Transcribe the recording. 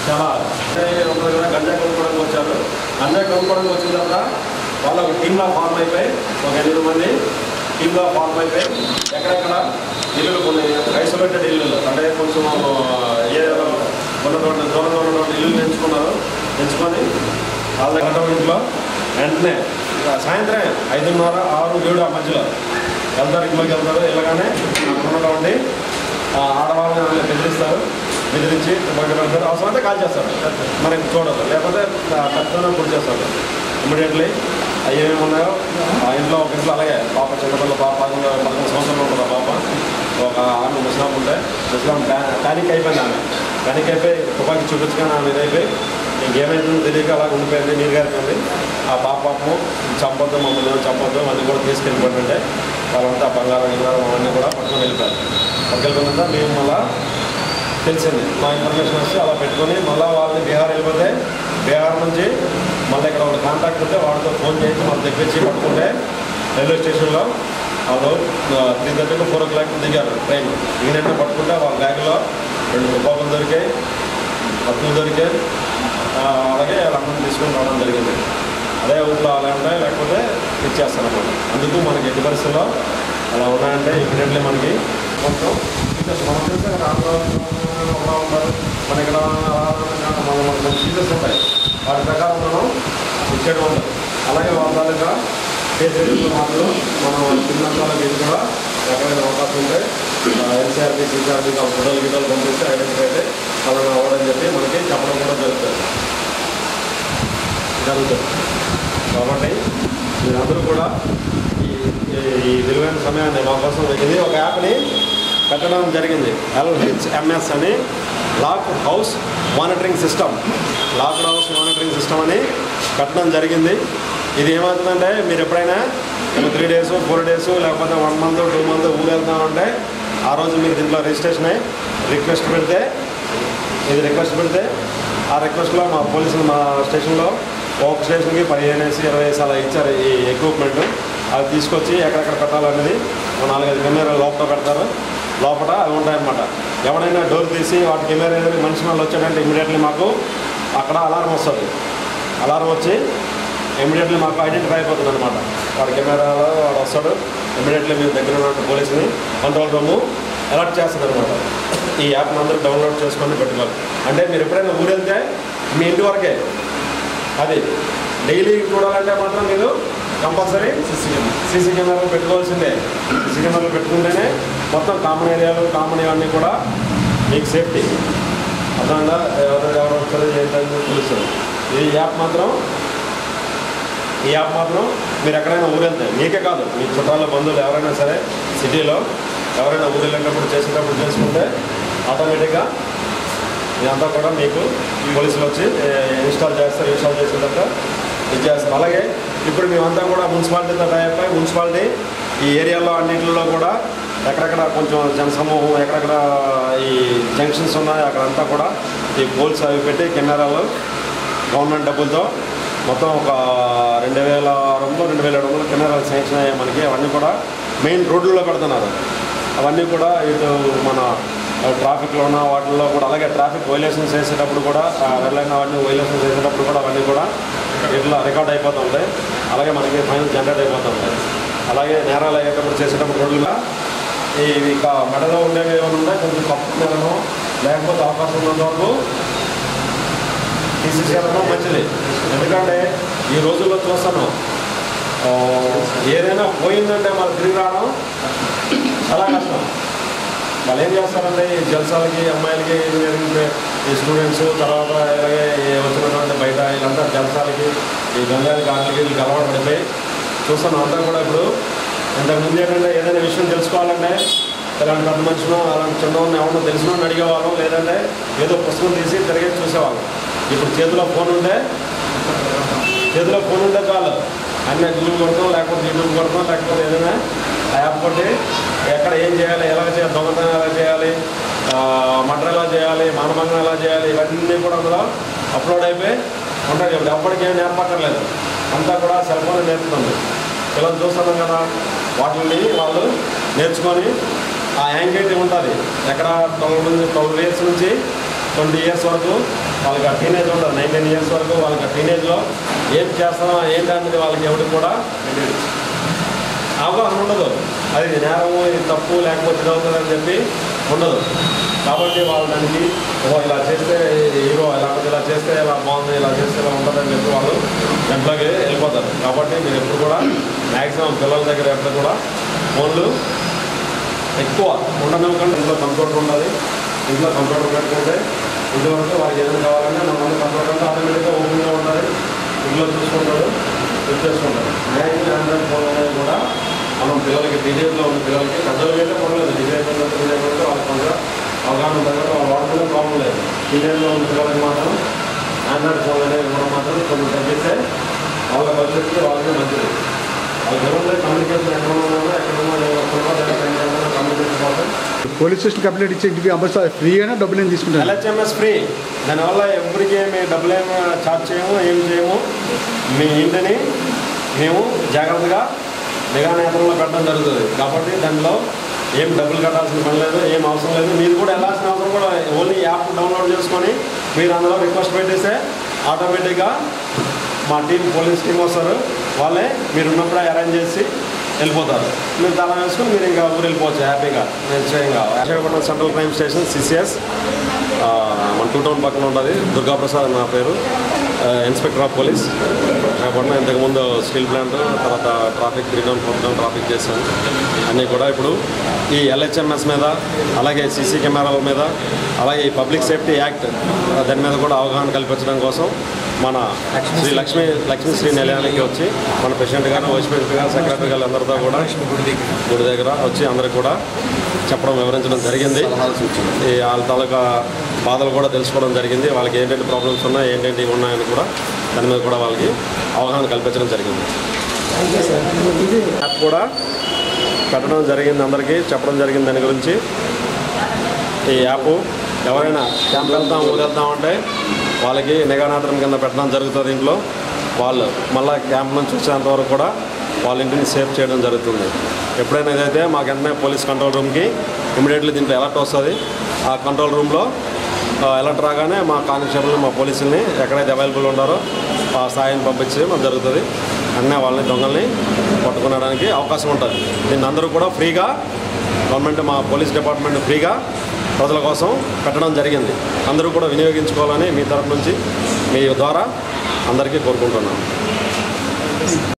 చాలా అంటే ఒక దగ్గర గంజా కొనుక్కోవడానికి వచ్చారు గంజా కొనుక్కోవడానికి వచ్చిన తర్వాత వాళ్ళ ఒక టీంలా ఫార్మ్ అయిపోయి ఒక ఎనిమిది మంది టీంలా ఫార్మ్ అయిపోయి ఎక్కడెక్కడ ఇల్లులు కొన్ని ఐసోలేటెడ్ ఇల్లులు అంటే కొంచెం ఏరియాలో ఉన్నటువంటి దూరంగా ఉన్నటువంటి ఇల్లు ఎంచుకున్నారు ఎంచుకొని వాళ్ళ దగ్గర ఇంట్లో వెంటనే ఇక సాయంత్రం ఐదున్నర ఆరు ఏడు ఆ మధ్యలో వెళ్తారు ఇంట్లోకి వెళ్తారు వెళ్ళగానే అక్కడ ఉన్నటువంటి ఆ ఆడవాళ్ళని వాళ్ళని బెదిరిస్తారు బెదిరించి బయట పెడతారు అవసరమైతే కాల్ చేస్తారు మరి చూడదు లేకపోతే ఖచ్చితంగా గురి చేస్తారు ఇమీడియట్లీ అవి ఏమేమి ఉన్నాయో ఆ ఇంట్లో ఒక ఇంట్లో అలాగే పాప చిన్నపిల్ల పాప పదకొండు పదకొండు సంవత్సరాలు ఉంటుంది ఆ పాప ఒక ఆమె ముస్లాం ఉంటే ముస్లాం ప్యానిక్ అయిపోయింది ఆమె ప్యానిక్ అయిపోయి తుపాకీ చూపించుకొని ఆమె ఇదైపోయి ఇంకేమైందో తెలియక అలా ఉండిపోయింది నీరు గారిపోయింది ఆ పాప పాపము చంపొద్దు మమ్మల్ని చంపొద్దు అన్నీ కూడా తీసుకెళ్ళిపోయిందంటే వాళ్ళంతా బంగారం గింగారం అవన్నీ కూడా పట్టుకొని వెళ్ళిపోయారు పట్టుకెళ్ళిపోయినంత మేము మళ్ళా తెలిసింది మా ఇన్ఫర్మేషన్ వచ్చి అలా పెట్టుకొని మళ్ళీ వాళ్ళని బీహార్ వెళ్ళిపోతే బీహార్ నుంచి మళ్ళీ ఇక్కడ వాళ్ళ కాంటాక్ట్ ఉంటే వాళ్ళతో ఫోన్ చేసి మళ్ళీ తెప్పించి పట్టుకుంటే రైల్వే స్టేషన్లో వాళ్ళు త్రీ థర్టీకి ఫోర్ ఓ క్లాక్ దిగారు ట్రైన్ ఈయనంటే పట్టుకుంటే వాళ్ళ బ్యాగ్లో రెండు తుపాకులు దొరికాయి కత్తులు దొరికాయి ఆ, అలాగే వాళ్ళందరినీ తీసుకొని రావడం జరిగింది అదే ఊళ్ళో అలా ఉంటాయి లేకపోతే ఇచ్చేస్తాను అనమాట అందుకు మనకి ఎట్టి పరిస్థితుల్లో అలా ఉన్నాయంటే ఇమీడియట్లీ మనకి మొత్తం ఫీచర్స్ మనం చూస్తే ఇక్కడ ఆంధ్ర ఎలా ఉన్నారు మన ఇక్కడ మన మన ఫీచర్స్ ఉంటాయి వాటి ప్రకారం మనం ఇచ్చేయడం ఉంటుంది అలాగే వాళ్ళ తాలూకా కేసీఆర్ మాటలు మనం చిన్నకాలం ఇది కూడా ఎక్కడైనా అవకాశం ఉంటే ఎన్సీఆర్బీ సీసీఆర్బీ ఫోటోలు గిటోలు పంపిస్తే ఐడెంటిఫై అయితే అలా అవ్వడని చెప్పి మనకి చెప్పడం కూడా జరుగుతుంది జరుగుతుంది కాబట్టి మీరందరూ కూడా ఈ ఈ- ఈ విలువైన సమయాన్ని మా కోసం ఇది ఒక యాప్ని పెట్టడం జరిగింది ఎల్హెచ్ఎంఎస్ అని lock house monitoring system lock house monitoring system అని పెట్టడం జరిగింది ఇది ఏమవుతుందంటే మీరు ఎప్పుడైనా త్రీ డేస్ ఫోర్ డేస్ లేకపోతే వన్ మంత్ టూ మంత్ ఊరు వెళ్తామంటే ఆ రోజు మీరు దీంట్లో రిజిస్ట్రేషన్ అయ్యి రిక్వెస్ట్ పెడితే ఇది రిక్వెస్ట్ పెడితే ఆ రిక్వెస్ట్లో మా పోలీసులు మా స్టేషన్లో ఒక స్టేషన్కి పదిహేను వేసి ఇరవై వేసి అలా ఇచ్చారు ఈ ఎక్విప్మెంట్ అది తీసుకొచ్చి ఎక్కడెక్కడ పెట్టాలనేది ఒక నాలుగైదు కెమెరాలు లోపల పెడతారు లోపల అవి ఉంటాయన్నమాట ఎవడైనా డోర్ తీసి వాటి కెమెరా ఏదైనా మనిషి వాళ్ళు వచ్చాడంటే ఇమీడియట్లీ మాకు అక్కడ అలారం వస్తుంది అలారం వచ్చి ఇమీడియట్లీ మాకు ఐడెంటిఫై అయిపోతుంది అనమాట వాడి కెమెరాలో వాడు వస్తాడు ఇమీడియట్లీ మేము దగ్గర ఉన్న పోలీసుని కంట్రోల్ రూము అలర్ట్ చేస్తుంది అనమాట ఈ యాప్ని అందరూ డౌన్లోడ్ చేసుకొని పెట్టుకోవాలి అంటే మీరు ఎప్పుడైనా ఊరు వెళ్తే మీ ఇంటి వరకే అది డైలీ చూడాలంటే మాత్రం మీరు కంపల్సరీ సీసీ కెమెరాలు పెట్టుకోవాల్సిందే సీసీ కెమెరాలు పెట్టుకుంటేనే మొత్తం కామన్ ఏరియాలు కామన్ ఇవన్నీ కూడా మీకు సేఫ్టీ అర్థమైందా ఎవరు ఎవరు వస్తారు ఏంటని తెలుస్తుంది ఈ యాప్ మాత్రం ఈ యాప్ మాత్రం మీరు ఎక్కడైనా ఊరు వెళ్తే మీకే కాదు మీ చుట్టాల బంధువులు ఎవరైనా సరే సిటీలో ఎవరైనా ఊరు వెళ్ళేటప్పుడు చేసేటప్పుడు చేసుకుంటే ఆటోమేటిక్గా ఇదంతా కూడా మీకు పోలీసులు వచ్చి ఏ, ఇన్స్టాల్ చేస్తారు ఇన్స్టాల్ చేసిన తర్వాత ఇది చేస్తారు అలాగే ఇప్పుడు మేమంతా కూడా మున్సిపాలిటీతో టైప్ అయి మున్సిపాలిటీ ఈ ఏరియాలో అన్నింటిలో కూడా ఎక్కడెక్కడ కొంచెం జనసమూహం ఎక్కడెక్కడ ఈ జంక్షన్స్ ఉన్నాయి అక్కడంతా కూడా ఈ పోల్స్ అవి పెట్టి కెమెరాలు గవర్నమెంట్ డబ్బులతో మొత్తం ఒక రెండు వేల ఆరు వందలు రెండు వేల ఏడు వందలు కెమెరాలు శాంక్షన్ అయ్యాయి మనకి అవన్నీ కూడా మెయిన్ రోడ్లలో పెడుతున్నారు అవన్నీ కూడా ఇటు మన ట్రాఫిక్లోన వాటిల్లో కూడా అలాగే ట్రాఫిక్ వైలేషన్స్ చేసేటప్పుడు కూడా రెడ్ లైన్ అవన్నీ వైలేషన్స్ చేసేటప్పుడు కూడా అవన్నీ కూడా ఇట్లా రికార్డ్ అయిపోతుంటాయి అలాగే మనకి ఫైనల్ జనరేట్ అయిపోతుంటాయి అలాగే నేరాలు అయ్యేటప్పుడు చేసేటప్పుడు రోడ్లు మీద ఈ ఇక మెడలో ఉండేవి ఏమైనా ఉంటే కొంచెం కప్పు మెడను లేకపోతే అవకాశం ఉన్నంత వరకు తీసేసేయడం మంచిది ఎందుకంటే ఈ రోజుల్లో చూస్తాను ఆ, ఏదైనా పోయిందంటే మళ్ళీ తిరిగి రావడం చాలా కష్టం వాళ్ళు ఏం చేస్తారంటే ఈ జల్సాలకి అమ్మాయిలకి ఇంజనీరింగ్ ఈ స్టూడెంట్స్ తర్వాత ఇలాగే ఈ వచ్చినటువంటి బయట వీళ్ళంతా జల్సాలకి ఈ గంగాలకి వాటికి వీళ్ళకి అలవాటు పడిపోయి చూస్తాను అంతా కూడా ఇప్పుడు ఇంతకుముందు ఏంటంటే ఏదైనా విషయం తెలుసుకోవాలంటే ఇలాంటి పెద్ద మనుషులు అలాంటి చిన్నవాడిని ఎవరినో తెలిసిన అడిగేవాళ్ళం లేదంటే ఏదో పుస్తకం తీసి తిరిగి చూసేవాళ్ళం ఇప్పుడు చేతిలో ఫోన్ ఉంటే చేతిలో ఫోన్ ఉంటే చాలు అన్నీ గూగుల్ కొడతాం లేకపోతే యూట్యూబ్ కొడతాం లేకపోతే ఏదైనా ఆ యాప్ కొట్టి ఎక్కడ ఏం చేయాలి ఎలా చేయాలి దొంగతనం ఎలా చేయాలి మటర్ ఎలా చేయాలి మానభంగం ఎలా చేయాలి ఇవన్నీ కూడా అందులో అప్లోడ్ అయిపోయి ఉంటాయి ఇప్పుడు ఎప్పటికీ ఏం నేర్పక్కర్లేదు అంతా కూడా సెల్ ఫోన్ నేర్పుతుంది పిల్లలు చూస్తున్నాం కదా వాటిని వాళ్ళు నేర్చుకొని ఆ యాంగ్జైటీ ఉంటుంది ఎక్కడ ట్వెల్వ్ నుంచి ట్వెల్వ్ ఇయర్స్ నుంచి ట్వంటీ ఇయర్స్ వరకు వాళ్ళకి ఆ టీనేజ్ ఉంటుంది నైన్టీన్ ఇయర్స్ వరకు వాళ్ళకి ఆ టీనేజ్లో ఏం చేస్తామో ఏంటి అనేది వాళ్ళకి ఎవరికి కూడా అవగాహన ఉండదు అది నేరము ఇది తప్పు లేకపోతే ఇది అవుతుంది అని చెప్పి ఉండదు కాబట్టి వాళ్ళు దానికి ఓ ఇలా చేస్తే హీరో లేకపోతే ఇలా చేస్తే ఇలా బాగుంది ఇలా చేస్తే ఇలా ఉంటుందని చెప్పి వాళ్ళు దాంట్లోకి వెళ్ళిపోతారు కాబట్టి మీరు ఎప్పుడు కూడా మ్యాక్సిమం పిల్లల దగ్గర ఎప్పుడు కూడా ఫోన్లు ఎక్కువ ఉండనివ్వకుండా ఇంట్లో కంప్యూటర్ ఉండాలి ఇంట్లో కంప్యూటర్ పెట్టుకుంటే ఇంతవరకు వాళ్ళకి ఏదైనా కావాలంటే మన మన కంప్యూటర్ అంటే ఆటోమేటిక్గా ఓపెన్గా ఉండాలి ఇంట్లో చూసుకుంటాడు చెక్ చేసుకుంటాడు మ్యాక్సిమం ఆండ్రాయిడ్ ఫోన్ అనేది కూడా మనం పిల్లలకి టీనేజ్లో ఉన్న పిల్లలకి పెద్దలకి అయితే పర్లేదు టీనేజ్ టీనేజ్ అంటే వాళ్ళకి కొంత అవగాహన ఉంటుంది కాబట్టి వాళ్ళు వాడుకునే ప్రాబ్లం లేదు టీనేజ్లో ఉన్న పిల్లలకి మాత్రం ఆండ్రాయిడ్ ఫోన్ అనేది ఇవ్వడం మాత్రం కొంచెం తగ్గిస్తే వాళ్ళ భవిష్యత్తుకి వాళ్ళకి మంచిది వాళ్ళకి ఏముంది కమ్యూనికేషన్ ఎక్కడ ఉన్నా ఎక్కడ ఉన్నా నేను ఒక్కరికో లేదా రెండు జనాలు కమ్యూనికేషన్ కోసం పోలీస్ స్టేషన్ కంప్లైంట్ ఇచ్చే ఇంటికి అంబర్ ఫ్రీగానే డబ్బులు ఏం తీసుకుంటారు ఎల్హెచ్ఎంఎస్ ఫ్రీ దానివల్ల ఎవరికి ఏమి డబ్బులు ఏమి ఛార్జ్ చేయము ఏం చేయము మీ ఇంటిని మేము జాగ్రత్తగా నిఘా నేతల్లో పెట్టడం జరుగుతుంది కాబట్టి దానిలో ఏం డబ్బులు కట్టాల్సిన పని లేదు ఏం అవసరం లేదు మీరు కూడా వెళ్ళాల్సిన అవసరం కూడా ఓన్లీ యాప్ డౌన్లోడ్ చేసుకొని మీరు అందులో రిక్వెస్ట్ పెట్టేస్తే ఆటోమేటిక్గా మా టీం పోలీస్ టీం వస్తారు వాళ్ళే మీరు ఉన్నప్పుడే అరేంజ్ చేసి వెళ్ళిపోతారు మీరు తాళం వేసుకుని మీరు ఇంకా ఊరు వెళ్ళిపోవచ్చు హ్యాపీగా నిశ్చయంగా Visakhapatnam central crime station CCS మన టూ టౌన్ పక్కన ఉంటుంది దుర్గాప్రసాద్ నా పేరు ఆ, ఇన్స్పెక్టర్ ఆఫ్ పోలీస్ విశాఖపట్నం ఇంతకుముందు స్టీల్ ప్లాంట్ తర్వాత traffic three town four town traffic చేశాను అన్నీ కూడా ఇప్పుడు ఈ ఎల్హెచ్ఎంఎస్ మీద అలాగే సీసీ కెమెరాల మీద అలాగే ఈ పబ్లిక్ సేఫ్టీ యాక్ట్ ఆ, దాని మీద కూడా అవగాహన కల్పించడం కోసం మన శ్రీ లక్ష్మీ లక్ష్మీ శ్రీ నిలయానికి వచ్చి మన ప్రెసిడెంట్ గారు వైస్ ప్రెసిడెంట్ గారు సెక్రటరీ గారు అందరితో కూడా గుడి దగ్గర వచ్చి అందరికి కూడా చెప్పడం వివరించడం జరిగింది ఈ వాళ్ళ తాలూకా బాధలు కూడా తెలుసుకోవడం జరిగింది వాళ్ళకి ఏంటంటే ప్రాబ్లమ్స్ ఉన్నాయి ఏంటంటే ఇవి ఉన్నాయని కూడా దాని మీద కూడా వాళ్ళకి అవగాహన కల్పించడం జరిగింది యాప్ కూడా పెట్టడం జరిగింది అందరికీ చెప్పడం జరిగింది దాని గురించి ఈ యాప్ ఎవరైనా క్యాంప్ వెళ్తాం ఊరు వెళ్తాం అంటే వాళ్ళకి నిఘానాథం కింద పెట్టడం జరుగుతుంది ఇంట్లో వాళ్ళు మళ్ళీ క్యాంప్ నుంచి వచ్చేంత వరకు కూడా వాళ్ళ ఇంటిని సేఫ్ చేయడం జరుగుతుంది ఎప్పుడైనా ఇదైతే మాకు వెంటనే పోలీస్ కంట్రోల్ రూమ్కి ఇమీడియట్లీ దీంట్లో అలర్ట్ వస్తుంది ఆ కంట్రోల్ రూమ్లో అలర్ట్ రాగానే మా కానిస్టేబుల్ మా పోలీసుల్ని ఎక్కడైతే అవైలబుల్ ఉన్నారో ఆ స్థాయిని పంపించడం జరుగుతుంది అన్నీ వాళ్ళని దొంగల్ని పట్టుకునడానికి అవకాశం ఉంటుంది దీన్ని అందరూ కూడా ఫ్రీగా గవర్నమెంట్ మా పోలీస్ డిపార్ట్మెంట్ ఫ్రీగా ప్రజల కోసం పెట్టడం జరిగింది అందరూ కూడా వినియోగించుకోవాలని మీ తరపు నుంచి మీ ద్వారా అందరికీ కోరుకుంటున్నాను